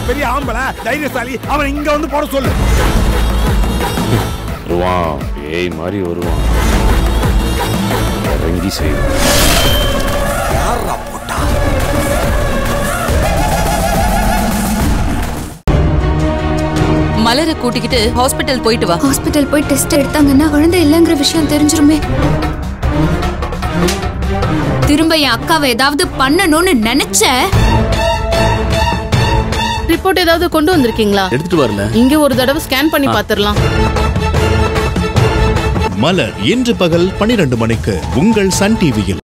அவன் பெரிய ஆம்பளை தைரியசாலி அவன் இங்க வந்து போட சொல்லு வருவான் பேய் மாதிரி வருவான் இறங்கி செய்வான் மலரை கூட்டிக்கிட்டு ஹாஸ்பிட்டல் போயிட்டு வா ஹாஸ்பிட்டல் போய் டெஸ்ட் எடுத்தாங்கன்னா குழந்தை இல்லைங்கிற விஷயம் தெரிஞ்சிருமே திரும்ப என் அக்காவை ஏதாவது பண்ணணும்னு நினைச்ச ரிப்போர்ட் ஏதாவது கொண்டு வந்திருக்கீங்களா எடுத்துட்டு வரல இங்க ஒரு தடவை ஸ்கேன் பண்ணி பாத்துரலாம் மலர் இன்று பகல் பனிரெண்டு மணிக்கு உங்கள் சன் டிவியில்